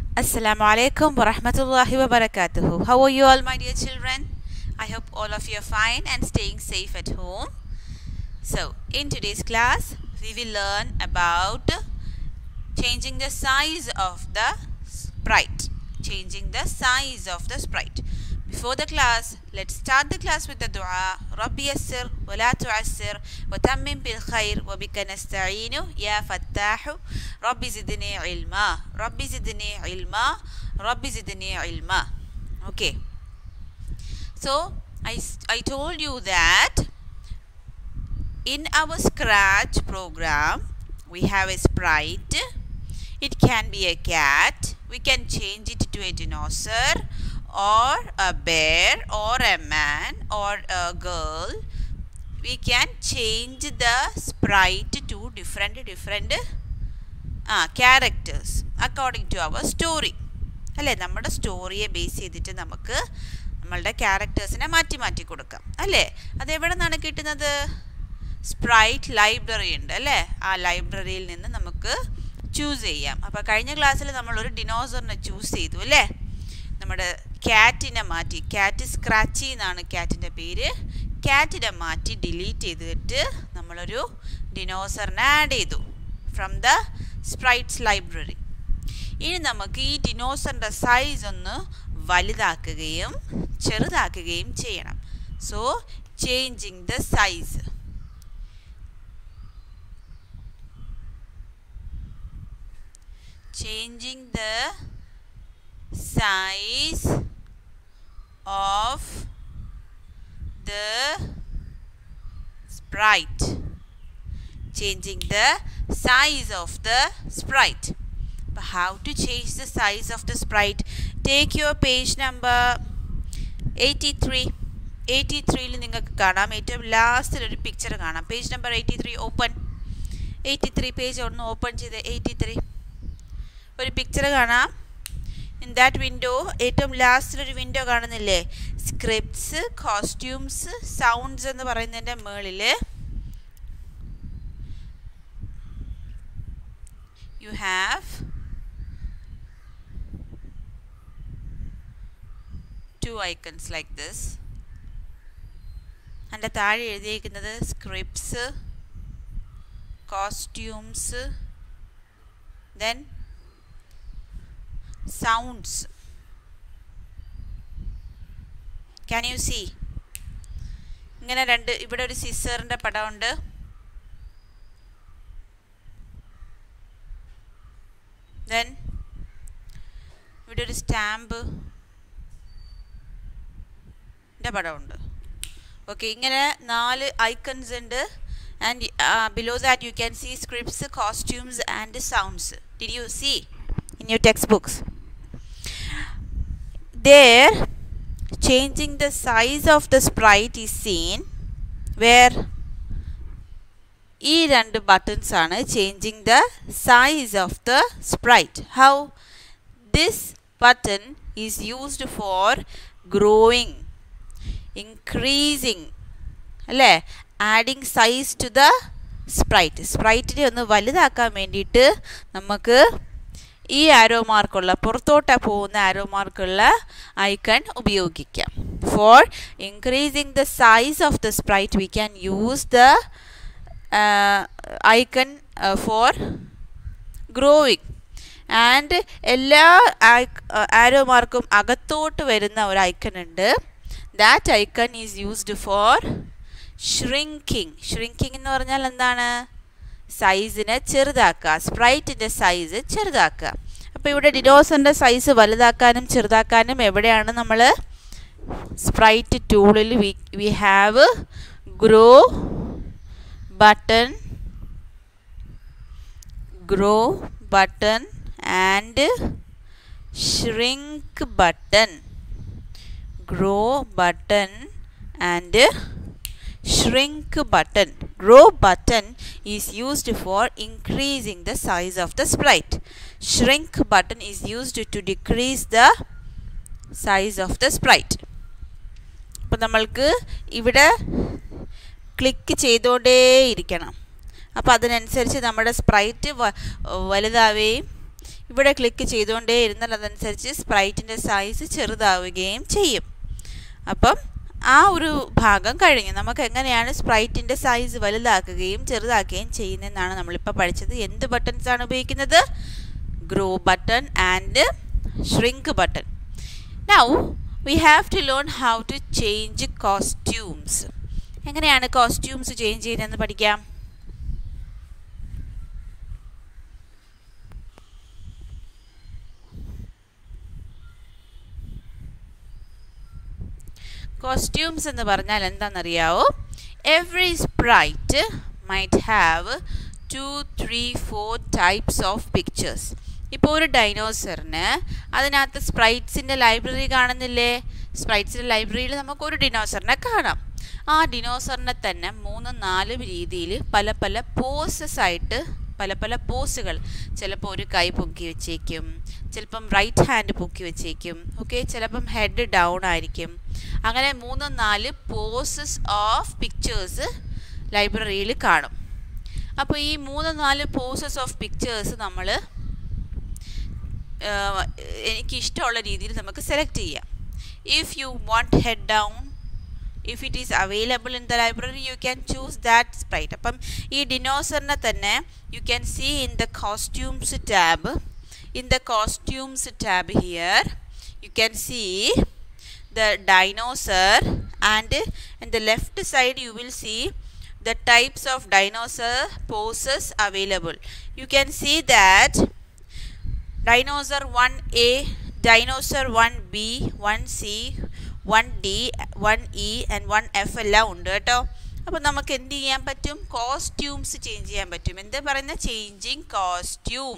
Assalamu alaikum wa rahmatullahi wa barakatuhu. How are you all, my dear children? I hope all of you are fine and staying safe at home. So, in today's class, we will learn about changing the size of the sprite. Changing the size of the sprite. Before the class, let's start the class with the dua. ربي يسر ولا تعسر وتمم بالخير وبك نستعين يا فتاح ربي زدني علما ربي زدني علما ربي زدني علما Okay. So, I, I told you that in our scratch program, we have a sprite. It can be a cat. We can change it to a dinosaur or a bear or a man or a girl. We can change the sprite to different different uh, characters according to our story. അല്ലേ നമ്മുടെ സ്റ്റോറിയെ base ചെയ്തിട്ട് നമുക്ക് നമ്മളുടെ ക്യാരക്ടേഴ്സിനെ മാറ്റി മാറ്റി കൊടുക്കാം അല്ലേ അത് എവിടെ നിന്നാണ് കിട്ടുന്നത് സ്പ്രൈറ്റ് ലൈബ്രറി ഉണ്ട് അല്ലേ ആ ലൈബ്രറിയിൽ നിന്ന് നമുക്ക് ചൂസ് ചെയ്യാം അപ്പോൾ കഴിഞ്ഞ ക്ലാസ്സിൽ നമ്മളൊരു ഡിനോസറിനെ ചൂസ് ചെയ്തു അല്ലേ നമ്മുടെ ക്യാറ്റിനെ മാറ്റി ക്യാറ്റ് സ്ക്രാച്ചി എന്നാണ് ക്യാറ്റിൻ്റെ പേര് ക്യാറ്റിനെ മാറ്റി ഡിലീറ്റ് ചെയ്തിട്ട് നമ്മളൊരു ഡിനോസറിനെ ആഡ് ചെയ്തു ഫ്രം ദ സ്പ്രൈറ്റ്സ് ലൈബ്രറി ഇനി നമുക്ക് ഈ ഡിനോസറിൻ്റെ സൈസ് ഒന്ന് വലുതാക്കുകയും ചെറുതാക്കുകയും ചെയ്യണം so changing the size changing the size of the sprite changing the size of the sprite but how to change the size of the sprite take your page number 83 eighty ത്രീയിൽ നിങ്ങൾക്ക് കാണാം ഏറ്റവും ലാസ്റ്റിൽ ഒരു പിക്ചർ കാണാം page number eighty three open eighty three page ഒന്ന് open ചെയ്ത് eighty three ഒരു പിക്ചർ കാണാം ഇൻ ദാറ്റ് വിൻഡോ ഏറ്റവും ലാസ്റ്റിലൊരു വിൻഡോ കാണുന്നില്ലേ സ്ക്രിപ്റ്റ്സ് കോസ്റ്റ്യൂംസ് സൗണ്ട്സ് എന്ന് പറയുന്നതിൻ്റെ മുകളിൽ you have two icons like this അതിൻ്റെ താഴെ എഴുതിയിരിക്കുന്നത് scripts costumes then sounds can you see ഇങ്ങനെ രണ്ട് ഇവിടെ ഒരു സിസറിൻ്റെ പടമുണ്ട് ദെൻ ഇവിടെ ഒരു സ്റ്റാമ്പ് പടമുണ്ട് ഓക്കെ ഇങ്ങനെ നാല് ഐക്കൺസ് ഉണ്ട് and below that you can see scripts costumes and sounds did you see in your textbooks. There, changing the size of the sprite is seen where ഈ രണ്ട് ബട്ടൺസ് ആണ് changing the size of the sprite how this button is used for growing increasing അല്ലേ adding size to the sprite സ്പ്രൈറ്റിനെ ഒന്ന് വലുതാക്കാൻ വേണ്ടിയിട്ട് നമുക്ക് ഈ ആരോ മാർക്കുള്ള പുറത്തോട്ട് പോകുന്ന ആരോ മാർക്കുള്ള ഐക്കൺ ഉപയോഗിക്കാം for increasing the size of the sprite we can use the icon for growing and എല്ലാ ആരോ മാർക്കും അകത്തോട്ട് വരുന്ന ഒരു ഐക്കൺ ഉണ്ട് that icon is used for shrinking shrinking എന്ന് പറഞ്ഞാൽ എന്താണ് സൈസിനെ ചെറുതാക്കുക സ്പ്രൈറ്റിൻ്റെ സൈസ് ചെറുതാക്കുക അപ്പോൾ ഇവിടെ ഡിനോസറിൻ്റെ സൈസ് വലുതാക്കാനും ചെറുതാക്കാനും എവിടെയാണ് നമ്മൾ സ്പ്രൈറ്റ് ടൂളിൽ we we have grow button grow button and shrink button grow button and shrink button grow button is used for increasing the size of the sprite shrink button is used to decrease the size of the sprite അപ്പം നമ്മൾക്ക് ഇവിടെ click ചെയ്തുകൊണ്ടേയിരിക്കണം അപ്പോൾ അതിനനുസരിച്ച് നമ്മുടെ sprite വലുതാവുകയും ഇവിടെ click ചെയ്തുകൊണ്ടേ ഇരുന്നാൽ അതനുസരിച്ച് സ്പ്രൈറ്റിൻ്റെ size ചെറുതാവുകയും ചെയ്യും അപ്പം ആ ഒരു ഭാഗം കഴിഞ്ഞു നമുക്ക് എങ്ങനെയാണ് സ്പ്രൈറ്റിൻ്റെ സൈസ് വലുതാക്കുകയും ചെറുതാക്കുകയും ചെയ്യുന്നതെന്നാണ് നമ്മളിപ്പോൾ പഠിച്ചത് എന്ത് ബട്ടൺസ് ആണ് ഉപയോഗിക്കുന്നത് grow button and shrink button now we have to learn how to change costumes എങ്ങനെയാണ് കോസ്റ്റ്യൂംസ് ചേഞ്ച് ചെയ്യുന്നതെന്ന് പഠിക്കാം കോസ്റ്റ്യൂംസ് എന്ന് പറഞ്ഞാൽ എന്താണെന്നറിയാവോ every sprite might have two three four types of pictures ഇപ്പോൾ ഒരു ഡൈനോസറിന് അതിനകത്ത് സ്പ്രൈറ്റ്സിൻ്റെ ലൈബ്രറി കാണുന്നില്ലേ സ്പ്രൈറ്റ്സിൻ്റെ ലൈബ്രറിയിൽ നമുക്ക് ഒരു ഡിനോസറിനെ കാണാം ആ ഡിനോസറിനെ തന്നെ മൂന്ന് നാല് രീതിയിൽ പല പല പോസസ് ആയിട്ട് പല പല പോസുകൾ ചിലപ്പോൾ ഒരു കൈ പൊക്കി വെച്ചേക്കും ചിലപ്പം റൈറ്റ് ഹാൻഡ് പൊക്കി വെച്ചേക്കും ഓക്കെ ചിലപ്പം ഹെഡ് ഡൗൺ ആയിരിക്കും അങ്ങനെ മൂന്ന് നാല് പോസസ് ഓഫ് പിക്ചേഴ്സ് ലൈബ്രറിയിൽ കാണും അപ്പോൾ ഈ മൂന്ന് നാല് പോസസ് ഓഫ് പിക്ചേഴ്സ് നമ്മൾ എനിക്ക് ഇഷ്ടമുള്ള രീതിയിൽ നമുക്ക് സെലക്ട് ചെയ്യാം if you want head down if it is available in the library you can choose that sprite അപ്പം ഈ ഡിനോസറിനെ തന്നെ you can see in the costumes tab in the costumes tab here you can see the dinosaur and in the left side you will see the types of dinosaur poses available you can see that dinosaur 1a dinosaur 1b 1c 1d 1e and 1f എല്ലാം ഉണ്ട് കേട്ടോ അപ്പോൾ നമുക്ക് എന്ത് ചെയ്യാൻ പറ്റും costumes change ചെയ്യാൻ പറ്റും എന്താ പറയുന്ന ചേഞ്ചിങ് കോസ്റ്റ്യൂം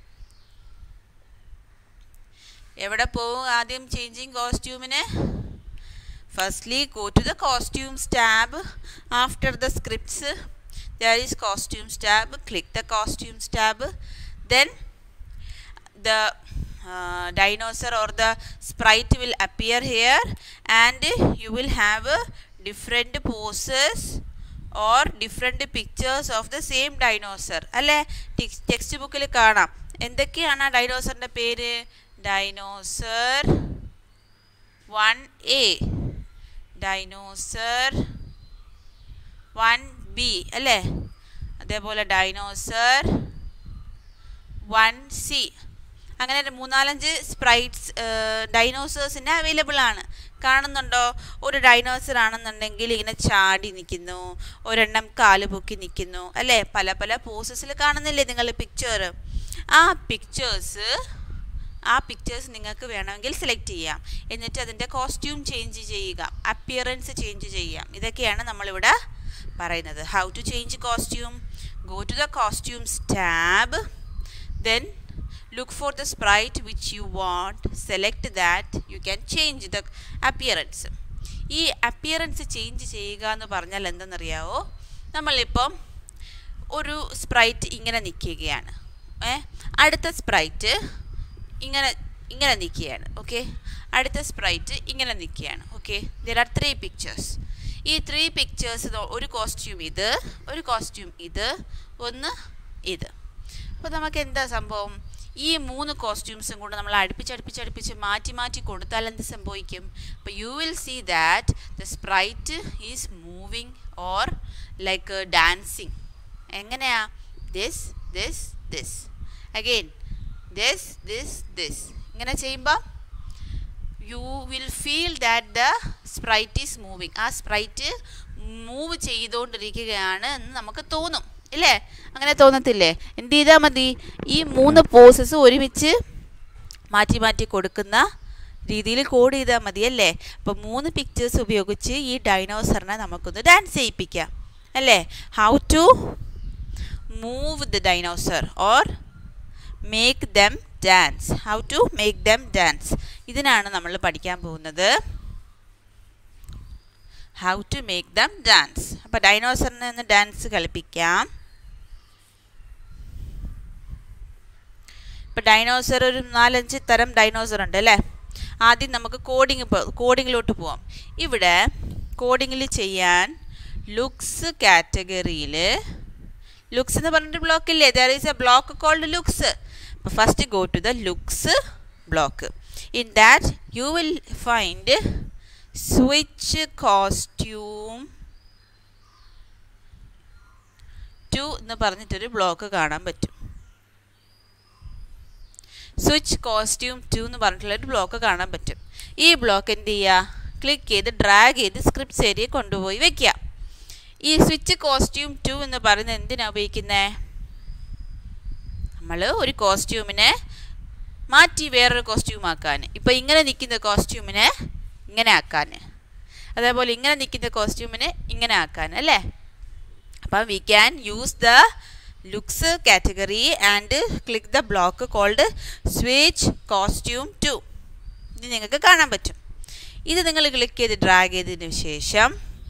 എവിടെ പോവും ആദ്യം ചേഞ്ചിങ് കോസ്റ്റ്യൂമിന് firstly go to the costumes tab after the scripts there is costumes tab click the costumes tab then the dinosaur or the sprite will appear here and you will have different poses or different pictures of the same dinosaur അല്ലേ text ബുക്കിൽ കാണാം എന്തൊക്കെയാണ് ആ ഡൈനോസറിൻ്റെ പേര് dinosaur one A dinosaur one B അല്ലേ അതേപോലെ dinosaur one C അങ്ങനെ മൂന്നാലഞ്ച് സ്പ്രൈറ്റ്സ് ഡൈനോസേഴ്സിന് അവൈലബിൾ ആണ് കാണുന്നുണ്ടോ ഒരു ഡൈനോസർ ആണെന്നുണ്ടെങ്കിൽ ഇങ്ങനെ ചാടി നിൽക്കുന്നു ഒരെണ്ണം കാല് പൊക്കി നിൽക്കുന്നു അല്ലേ പല പല പോസസിൽ കാണുന്നില്ലേ നിങ്ങൾ പിക്ചർ ആ പിക്ചേഴ്സ് ആ പിക്ചേഴ്സ് നിങ്ങൾക്ക് വേണമെങ്കിൽ സെലക്ട് ചെയ്യാം എന്നിട്ട് അതിൻ്റെ കോസ്റ്റ്യൂം ചേഞ്ച് ചെയ്യുക അപ്പിയറൻസ് ചേഞ്ച് ചെയ്യാം ഇതൊക്കെയാണ് നമ്മളിവിടെ പറയുന്നത് how to change costume go to the costumes tab then look for the sprite which you want select that you can change the appearance ഈ അപ്പിയറൻസ് ചേഞ്ച് ചെയ്യുക എന്ന് പറഞ്ഞാൽ എന്തെന്നറിയാവോ നമ്മളിപ്പം ഒരു സ്പ്രൈറ്റ് ഇങ്ങനെ നിൽക്കുകയാണ് ഏ അടുത്ത സ്പ്രൈറ്റ് ഇങ്ങനെ ഇങ്ങനെ നിൽക്കുകയാണ് ഓക്കെ അടുത്ത സ്പ്രൈറ്റ് ഇങ്ങനെ നിൽക്കുകയാണ് okay there are three pictures ഈ ത്രീ പിക്ചേഴ്സ് ഒരു കോസ്റ്റ്യൂം ഇത് ഒരു കോസ്റ്റ്യൂം ഇത് ഒന്ന് ഇത് അപ്പോൾ നമുക്ക് എന്താ സംഭവം ഈ മൂന്ന് കോസ്റ്റ്യൂംസും കൂടെ നമ്മൾ അടുപ്പിച്ച് അടുപ്പിച്ച് അടുപ്പിച്ച് മാറ്റി മാറ്റി കൊടുത്താൽ എന്ത് സംഭവിക്കും അപ്പോൾ you will see that the sprite is moving or like dancing എങ്ങനെയാ this this this again this this this ഇങ്ങനെ ചെയ്യുമ്പോൾ you will feel that the sprite is moving ആ സ്പ്രൈറ്റ് മൂവ് ചെയ്തുകൊണ്ടിരിക്കുകയാണ് എന്ന് നമുക്ക് തോന്നും ഇല്ലേ അങ്ങനെ തോന്നത്തില്ലേ എന്ത് ചെയ്താൽ മതി ഈ മൂന്ന് പോസസ് ഒരുമിച്ച് മാറ്റി മാറ്റി കൊടുക്കുന്ന രീതിയിൽ കോഡ് ചെയ്താൽ മതി അല്ലേ അപ്പോൾ മൂന്ന് പിക്ചേഴ്സ് ഉപയോഗിച്ച് ഈ ഡൈനോസറിനെ നമുക്കൊന്ന് ഡാൻസ് ചെയ്യിപ്പിക്കാം അല്ലേ how to move the dinosaur or make them dance how to make them dance ഇതിനാണ് നമ്മൾ പഠിക്കാൻ പോകുന്നത് how to make them dance അപ്പോൾ ഡൈനോസറിനെ ഒന്ന് ഡാൻസ് കളിപ്പിക്കാം ഇപ്പോൾ ഡൈനോസർ ഒരു നാലഞ്ച് തരം ഡൈനോസർ ഉണ്ട് അല്ലേ ആദ്യം നമുക്ക് കോഡിങ് കോഡിങ്ങിലോട്ട് പോവാം ഇവിടെ കോഡിങ്ങിൽ ചെയ്യാൻ ലുക്സ് കാറ്റഗറിയിൽ ലുക്സ് എന്ന് പറഞ്ഞിട്ട് ബ്ലോക്ക് ഇല്ലേ there is a block called looks first go to the looks block in that you will find switch costume 2 എന്ന് പറഞ്ഞിട്ടൊരു ബ്ലോക്ക് കാണാൻ പറ്റും സ്വിച്ച് കോസ്റ്റ്യൂം ടു എന്ന് പറഞ്ഞിട്ടുള്ളൊരു ബ്ലോക്ക് കാണാൻ പറ്റും ഈ ബ്ലോക്ക് എന്ത് ചെയ്യുക ക്ലിക്ക് ചെയ്ത് ഡ്രാഗ് ചെയ്ത് സ്ക്രിപ്റ്റ്സ് ഏരിയ കൊണ്ടുപോയി വെക്കുക ഈ സ്വിച്ച് കോസ്റ്റ്യൂം ടു എന്ന് പറയുന്നത് എന്തിനാണ് ഉപയോഗിക്കുന്നത് നമ്മൾ ഒരു കോസ്റ്റ്യൂമിനെ മാറ്റി വേറൊരു കോസ്റ്റ്യൂം ആക്കാൻ ഇപ്പോൾ ഇങ്ങനെ നിൽക്കുന്ന കോസ്റ്റ്യൂമിനെ ഇങ്ങനെ ആക്കാൻ അതേപോലെ ഇങ്ങനെ നിൽക്കുന്ന കോസ്റ്റ്യൂമിനെ ഇങ്ങനെ ആക്കാൻ അല്ലേ അപ്പം we can use the looks category and click the block called switch costume to ഇത് നിങ്ങൾക്ക് കാണാൻ പറ്റും ഇത് നിങ്ങൾ ക്ലിക്ക് ചെയ്ത് ഡ്രാഗ് ചെയ്തതിന് ശേഷം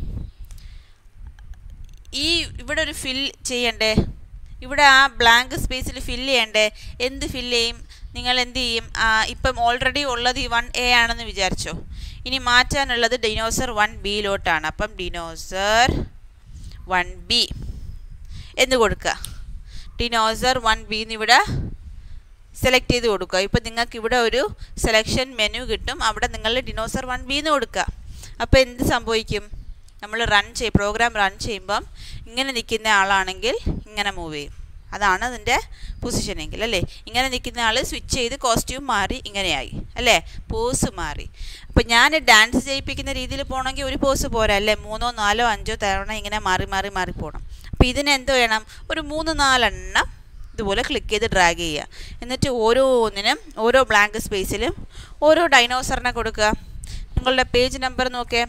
ഈ ഇവിടെ ഒരു ഫിൽ ചെയ്യണ്ടേ ഇവിടെ ആ ബ്ലാങ്ക് സ്പേസിൽ ഫിൽ ചെയ്യണ്ടേ എന്ത് ഫിൽ ചെയ്യും നിങ്ങൾ എന്ത് ചെയ്യും ഇപ്പം ഓൾറെഡി ഉള്ളത് ഈ വൺ എ ആണെന്ന് വിചാരിച്ചോ ഇനി മാറ്റാനുള്ളത് ഡിനോസർ വൺ ബിയിലോട്ടാണ് അപ്പം ഡിനോസർ വൺ ബി എന്ന് കൊടുക്കുക ഡിനോസർ വൺ ബി എന്ന് ഇവിടെ സെലക്ട് ചെയ്ത് കൊടുക്കുക ഇപ്പം നിങ്ങൾക്ക് ഇവിടെ ഒരു സെലക്ഷൻ മെനു കിട്ടും അവിടെ നിങ്ങൾ ഡിനോസർ വൺ ബി എന്ന് കൊടുക്കുക അപ്പോൾ എന്ത് സംഭവിക്കും നമ്മൾ റൺ ചെയ്യും പ്രോഗ്രാം റൺ ചെയ്യുമ്പം ഇങ്ങനെ നിൽക്കുന്ന ആളാണെങ്കിൽ ഇങ്ങനെ മൂവ് ചെയ്യും അതാണ് അതിൻ്റെ പൊസിഷനെങ്കിൽ അല്ലേ ഇങ്ങനെ നിൽക്കുന്ന ആൾ സ്വിച്ച് ചെയ്ത് കോസ്റ്റ്യൂം മാറി ഇങ്ങനെയായി അല്ലേ പോസ് മാറി അപ്പോൾ ഞാൻ ഡാൻസ് ചെയ്യിപ്പിക്കുന്ന രീതിയിൽ പോകണമെങ്കിൽ ഒരു പോസ് പോരാ അല്ലേ മൂന്നോ നാലോ അഞ്ചോ തവണ ഇങ്ങനെ മാറി മാറി മാറി പോകണം അപ്പോൾ ഇതിന് എന്ത് വേണം ഒരു മൂന്ന് നാലെണ്ണം ഇതുപോലെ ക്ലിക്ക് ചെയ്ത് ഡ്രാഗ് ചെയ്യുക എന്നിട്ട് ഓരോന്നിനും ഓരോ ബ്ലാങ്ക് സ്പേസിലും ഓരോ ഡൈനോസറിനെ കൊടുക്കുക നിങ്ങളുടെ പേജ് നമ്പർ നോക്കിയേ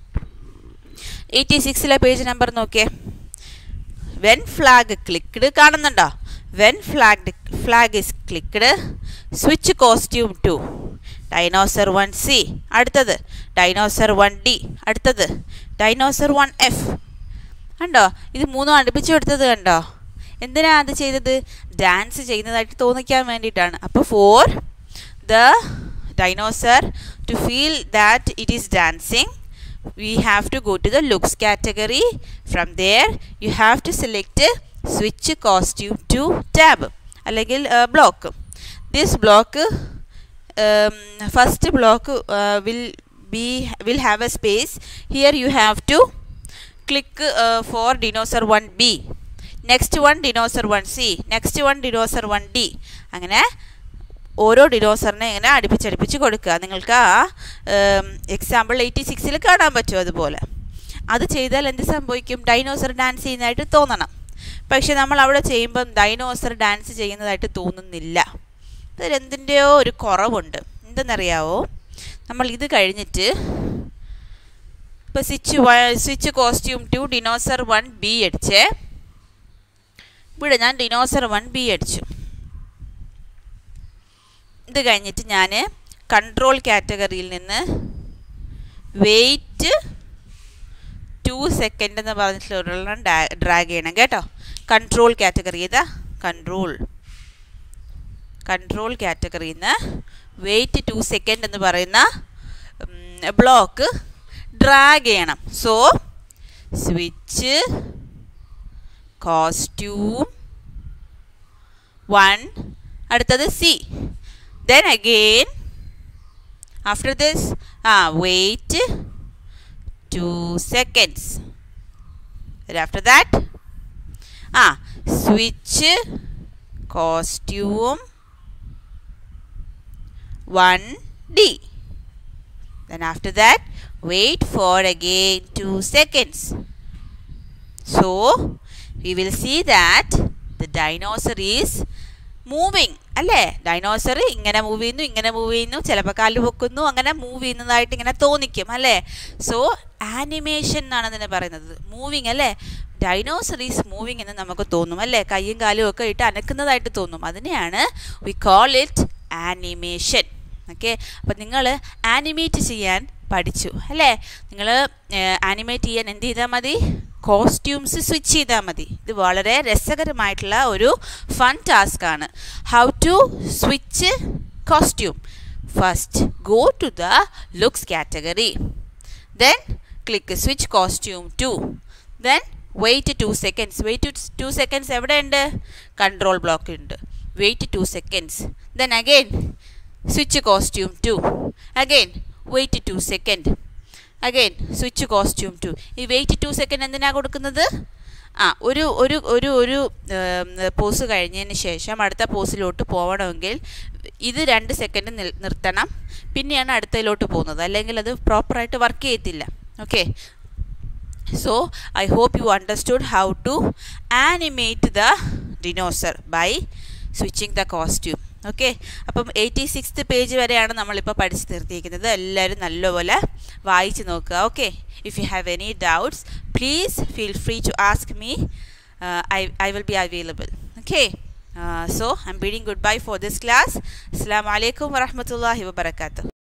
എയ്റ്റി സിക്സിലെ പേജ് നമ്പർ നോക്കിയേ വെൻ ഫ്ലാഗ് ക്ലിക്ക്ഡ് കാണുന്നുണ്ടോ when flag flag is clicked switch costume to dinosaur one C അടുത്തത് ഡൈനോസർ വൺ ഡി അടുത്തത് ഡൈനോസർ വൺ എഫ് കണ്ടോ ഇത് മൂന്നും അടുപ്പിച്ച് എടുത്തത് കണ്ടോ എന്തിനാണ് അത് ചെയ്തത് ഡാൻസ് ചെയ്യുന്നതായിട്ട് തോന്നിക്കാൻ വേണ്ടിയിട്ടാണ് അപ്പോൾ for the dinosaur to feel that it is dancing we have to go to the looks category from there you have to select switch costume to tab അല്ലെങ്കിൽ block this block first block will be will have a space here you have to click for dinosaur one B next one dinosaur one C next one dinosaur one D അങ്ങനെ ഓരോ ഡിനോസറിനെ ഇങ്ങനെ അടുപ്പിച്ചടുപ്പിച്ച് കൊടുക്കുക നിങ്ങൾക്ക് ആ example eighty സിക്സിൽ കാണാൻ പറ്റും അതുപോലെ അത് ചെയ്താൽ എന്ത് സംഭവിക്കും ഡൈനോസർ ഡാൻസ് ചെയ്യുന്നതായിട്ട് തോന്നണം പക്ഷെ നമ്മൾ അവിടെ ചെയ്യുമ്പം ഡൈനോസർ ഡാൻസ് ചെയ്യുന്നതായിട്ട് തോന്നുന്നില്ല അതിൽ എന്തിൻ്റെയോ ഒരു കുറവുണ്ട് എന്തെന്നറിയാവോ നമ്മൾ ഇത് കഴിഞ്ഞിട്ട് ഇപ്പോൾ switch switch costume to dinosaur one B അടിച്ചേ ഇവിടെ ഞാൻ ഡിനോസർ വൺ ബി അടിച്ചു ഇത് കഴിഞ്ഞിട്ട് ഞാൻ കൺട്രോൾ കാറ്റഗറിയിൽ നിന്ന് വെയിറ്റ് ടു സെക്കൻഡ് എന്ന് പറഞ്ഞിട്ടുള്ള ഡ്രാഗ് ചെയ്യണം കേട്ടോ കൺട്രോൾ കാറ്റഗറി ഇതാ കൺട്രോൾ കൺട്രോൾ കാറ്റഗറിയിൽ നിന്ന് വെയിറ്റ് ടു സെക്കൻഡ് എന്ന് പറയുന്ന ബ്ലോക്ക് ഡ്രാഗ് ചെയ്യണം സോ സ്വിച്ച് കോസ്റ്റ്യൂം വൺ അടുത്തത് C then again after this ah wait 2 seconds and after that ah switch costume 1d then after that wait for again 2 seconds so we will see that the dinosaur is moving അല്ലേ dinosaur ഇങ്ങനെ move ചെയ്യുന്നു ഇങ്ങനെ move ചെയ്യുന്നു ചിലപ്പോൾ കാല് പൊക്കുന്നു അങ്ങനെ move ചെയ്യുന്നതായിട്ട് ഇങ്ങനെ തോന്നിക്കും അല്ലേ സോ ആനിമേഷൻ എന്നാണ് അതിനെ പറയുന്നത് മൂവിങ് അല്ലേ ഡൈനോസർ ഈസ് മൂവിങ് എന്ന് നമുക്ക് തോന്നും അല്ലേ കൈയും കാലും ഒക്കെ ഇട്ട് അനക്കുന്നതായിട്ട് തോന്നും അതിനെയാണ് we call it animation okay അപ്പം നിങ്ങൾ ആനിമേറ്റ് ചെയ്യാൻ പഠിച്ചു അല്ലേ നിങ്ങൾ ആനിമേറ്റ് ചെയ്യാൻ എന്ത് ചെയ്താൽ മതി കോസ്റ്റ്യൂംസ് സ്വിച്ച് ചെയ്താൽ മതി ഇത് വളരെ രസകരമായിട്ടുള്ള ഒരു ഫൺ ടാസ്ക് ആണ് how to switch costume first go to the looks category then click switch costume to then wait two seconds wait two seconds എവിടെ ഉണ്ട് കൺട്രോൾ ബ്ലോക്ക് ഉണ്ട് wait two seconds then again switch costume to again wait two second again switch costume to ഈ wait two second എന്തിനാണ് കൊടുക്കുന്നത് ആ ഒരു ഒരു ഒരു ഒരു പോസ് കഴിഞ്ഞതിന് ശേഷം അടുത്ത പോസിലോട്ട് പോകണമെങ്കിൽ ഇത് രണ്ട് സെക്കൻഡ് നിർത്തണം പിന്നെയാണ് അടുത്തതിലോട്ട് പോകുന്നത് അല്ലെങ്കിൽ അത് പ്രോപ്പറായിട്ട് വർക്ക് ചെയ്യത്തില്ല okay so I hope you understood how to animate the dinosaur by switching the costume okay അപ്പം എയ്റ്റി സിക്സ്ത് പേജ് വരെയാണ് നമ്മളിപ്പോൾ പഠിച്ച് നിർത്തിയിരിക്കുന്നത് എല്ലാവരും നല്ലപോലെ വായിച്ച് നോക്കുക okay if you have any doubts please feel free to ask me I I will be available okay so I am bidding good bye for this class അസ്സാം വലൈക്കും വറഹമത്തല്ലാഹി വബർക്കാത്തു